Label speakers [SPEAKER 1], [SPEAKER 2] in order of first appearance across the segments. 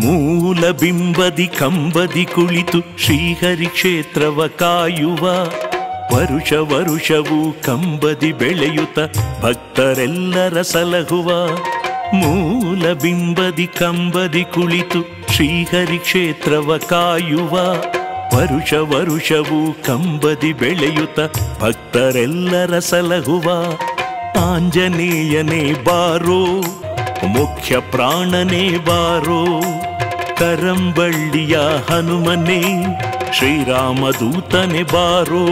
[SPEAKER 1] ಮೂಲ ಬಿಂಬದಿ ಕಂಬದಿ ಕುಳಿತು ಶ್ರೀಹರಿ ಕ್ಷೇತ್ರವ ಕಾಯುವ ವರುಷ ವರುಷವೂ ಕಂಬದಿ ಬೆಳೆಯುತ್ತ ಭಕ್ತರೆಲ್ಲರ ಸಲಹುವ ಮೂಲ ಬಿಂಬದಿ ಕಂಬದಿ ಕುಳಿತು ಶ್ರೀಹರಿ ಕ್ಷೇತ್ರವ ಕಾಯುವ ವರುಷ ವರುಷವೂ ಕಂಬದಿ ಬೆಳೆಯುತ್ತ ಭಕ್ತರೆಲ್ಲರ ಸಲಹುವ ಆಂಜನೇಯನೇ ಬಾರೋ ಮುಖ್ಯ ಪ್ರಾಣನೇ ಬಾರೋ ಕರಂಬಳ್ಳಿಯ ಹನುಮನೇ ಶ್ರೀರಾಮದೂತನೆ ಬಾರೋ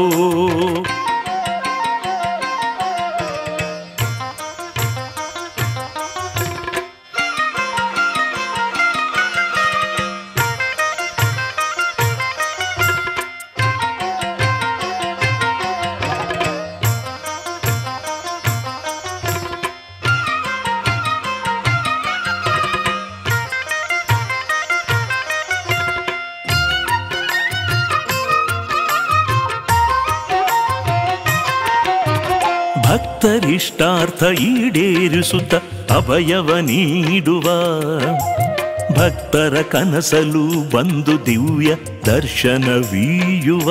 [SPEAKER 1] ಭಕ್ತರಿಷ್ಟಾರ್ಥ ಈಡೇರಿಸುತ್ತ ಅಭಯವ ನೀಡುವ ಭಕ್ತರ ಕನಸಲು ಬಂದು ದಿವ್ಯ ದರ್ಶನವೀಯುವ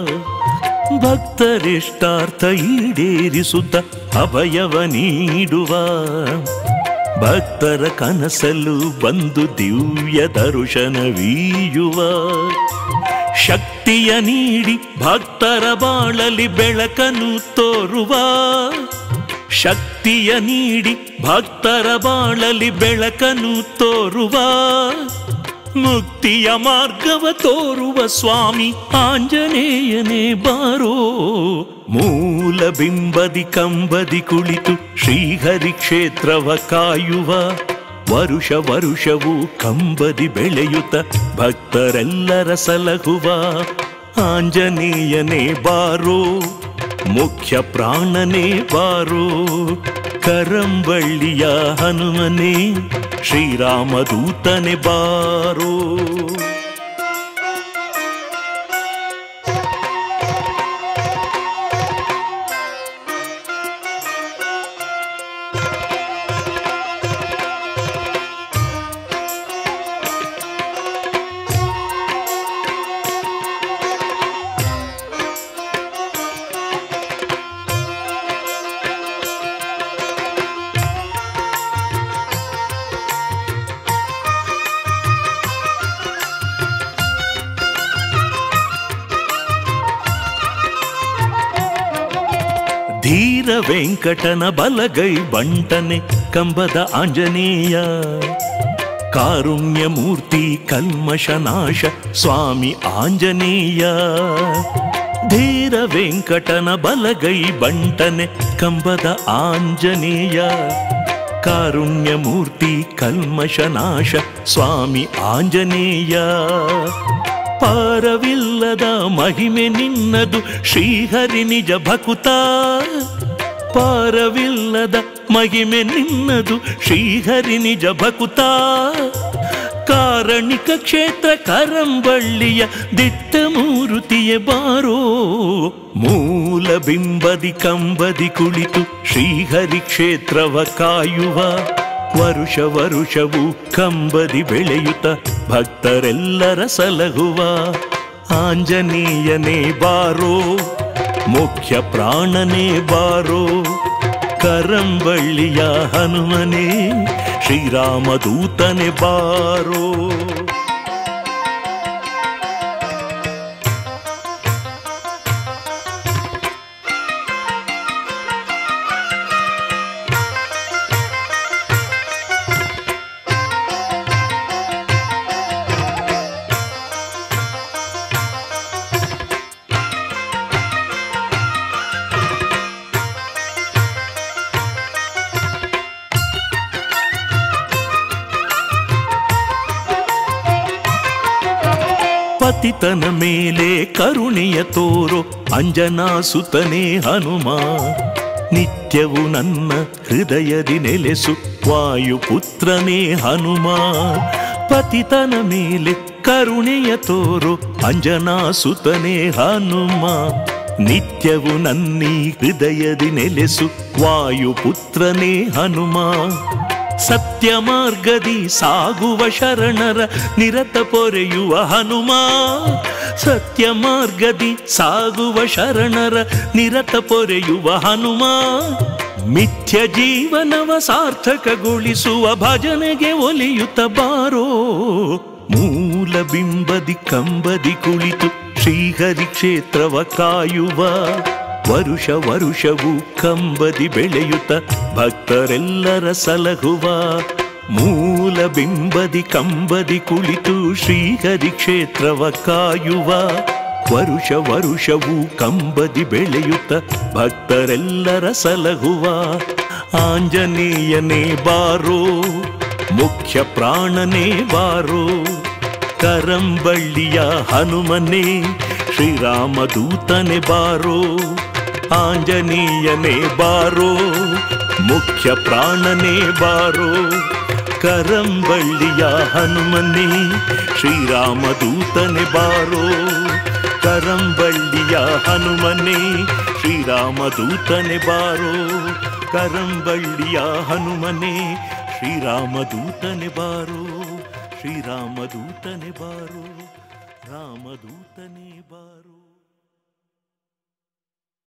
[SPEAKER 1] ಭಕ್ತರಿಷ್ಟಾರ್ಥ ಈಡೇರಿಸುತ್ತ ಅಭಯವ ನೀಡುವ ಭಕ್ತರ ಕನಸಲು ಬಂದು ದಿವ್ಯ ದರ್ಶನವೀಯುವ ಶಕ್ತಿಯ ನೀಡಿ ಭಕ್ತರ ಬಾಳಲಿ ಬೆಳಕನ್ನು ತೋರುವ ಶಕ್ತಿಯ ನೀಡಿ ಭಕ್ತರ ಬಾಳಲಿ ಬೆಳಕನ್ನು ತೋರುವ ಮುಕ್ತಿಯ ಮಾರ್ಗವ ತೋರುವ ಸ್ವಾಮಿ ಆಂಜನೇಯನೇ ಬಾರೋ ಮೂಲ ಬಿಂಬದಿ ಕಂಬದಿ ಕುಳಿತು ಶ್ರೀಹರಿ ಕ್ಷೇತ್ರವ ಕಾಯುವ ವರುಷ ವರುಷವೂ ಕಂಬದಿ ಬೆಳೆಯುತ್ತ ಭಕ್ತರೆಲ್ಲರ ಸಲಹುವ ಆಂಜನೇಯನೇ ಬಾರೋ ಮುಖ್ಯ ಪ್ರಾಣನೇ ಬಾರೋ ಕರಂಬಳ್ಳಿಯ ಹನುಮನೇ ಶ್ರೀರಾಮದೂತನೆ ಬಾರೋ ಧೀರ ವೆಂಕಟನ ಬಲಗೈ ಬಂಟನೆ ಕಂಬದ ಆಂಜನೇಯ ಕಾರುಣ್ಯ ಮೂರ್ತಿ ಕಲ್ಮಶನಾಶ ಸ್ವಾಮಿ ಆಂಜನೇಯ ಧೀರ ವೆಂಕಟನ ಬಲಗೈ ಬಂಟನೆ ಕಂಬದ ಆಂಜನೇಯ ಕಾರುಣ್ಯ ಮೂರ್ತಿ ಕಲ್ಮಶನಾಶ ಸ್ವಾಮಿ ಆಂಜನೇಯ ಪಾರವಿಲ್ಲದ ಮಹಿಮೆ ನಿನ್ನದು ಶ್ರೀಹರಿ ನಿಜ ಭಕುತ ಪಾರವಿಲ್ಲದ ಮಹಿಮೆ ನಿನ್ನದು ಶ್ರೀಹರಿ ನಿಜ ಭಕುತ ಕಾರಣಿಕ ಕ್ಷೇತ್ರ ಕರಂಬಳ್ಳಿಯ ದಿಟ್ಟ ಮೂರುತಿಯ ಬಾರೋ ಮೂಲ ಬಿಂಬದಿ ಕಂಬದಿ ಕುಳಿತು ಶ್ರೀಹರಿ ಕ್ಷೇತ್ರವ ಕಾಯುವ ವರುಷ ವರುಷವು ಕಂಬದಿ ಬೆಳೆಯುತ್ತ ಭಕ್ತರೆಲ್ಲರ ಸಲಹುವ ಆಂಜನೇಯನೇ ಬಾರೋ ಮುಖ್ಯ ಪ್ರಾಣನೇ ಬಾರೋ ಕರಂಬಳ್ಳಿಯ ಹನುಮನೇ ಶ್ರೀರಾಮದೂತನೆ ಬಾರೋ ಪತಿತನ ಮೇಲೆ ಕರುಣೆಯ ತೋರೋ ಅಂಜನಾ ಸುತನೇ ಹನುಮ ನಿತ್ಯವು ನನ್ನ ಹೃದಯದಿ ನೆಲೆಸು ವಾಯುಪುತ್ರನೇ ಹನುಮ ಪತಿತನ ಮೇಲೆ ಕರುಣೆಯ ತೋರೋ ಅಂಜನಾ ಸುತನೇ ಹನುಮ ನಿತ್ಯವು ನನ್ನೀ ಹೃದಯದಿ ನೆಲೆಸು ವಾಯುಪುತ್ರನೇ ಹನುಮ ಸತ್ಯ ಮಾರ್ಗದಿ ಸಾಗುವ ಶರಣರ ನಿರತ ಪೊರೆಯುವ ಹನುಮ ಸತ್ಯ ಮಾರ್ಗದಿ ಸಾಗುವ ಶರಣರ ನಿರತ ಪೊರೆಯುವ ಹನುಮ ಮಿಥ್ಯ ಜೀವನವ ಸಾರ್ಥಕಗೊಳಿಸುವ ಭಜನೆಗೆ ಒಲಿಯುತ್ತ ಬಾರೋ ಮೂಲ ಬಿಂಬದಿ ಕಂಬದಿ ಕುಳಿತು ಶ್ರೀಹರಿ ಕ್ಷೇತ್ರವ ಕಾಯುವ ವರುಷ ವರುಷವು ಕಂಬದಿ ಬೆಳೆಯುತ್ತ ಭಕ್ತರೆಲ್ಲರ ಸಲಹುವ ಮೂಲ ಬಿಂಬದಿ ಕಂಬದಿ ಕುಳಿತು ಶ್ರೀಹರಿ ಕ್ಷೇತ್ರವ ಕಾಯುವ ವರುಷ ವರುಷವು ಕಂಬದಿ ಬೆಳೆಯುತ್ತ ಭಕ್ತರೆಲ್ಲರ ಸಲಹುವ ಆಂಜನೇಯನೇ ಬಾರೋ ಮುಖ್ಯ ಪ್ರಾಣನೇ ಬಾರೋ ಕರಂಬಳ್ಳಿಯ ಹನುಮನೇ ಶ್ರೀರಾಮದೂತನೆ ಬಾರೋ ಆಂಜನೇಯನೇ ಬಾರೋ ಮುಖ್ಯ ಪ್ರಾಣನೇ ಬಾರೋ ಕರಂಬಳ್ಳಿಯ ಹನುಮನೇ ಶ್ರೀರಾಮದೂತನೆ ಬಾರೋ ಕರಂಬಳ್ಳಿಯ ಹನುಮನೇ ಶ್ರೀರಾಮದೂತನೆ ಬಾರೋ ಕರಂಬಳ್ಳಿಯ ಹನುಮನೇ ಶ್ರೀರಾಮದೂತನೆ ಬಾರೋ ಶ್ರೀರಾಮದೂತನೆ ಬಾರೋ ರಾಮದೂತನೆ ಬಾರೋ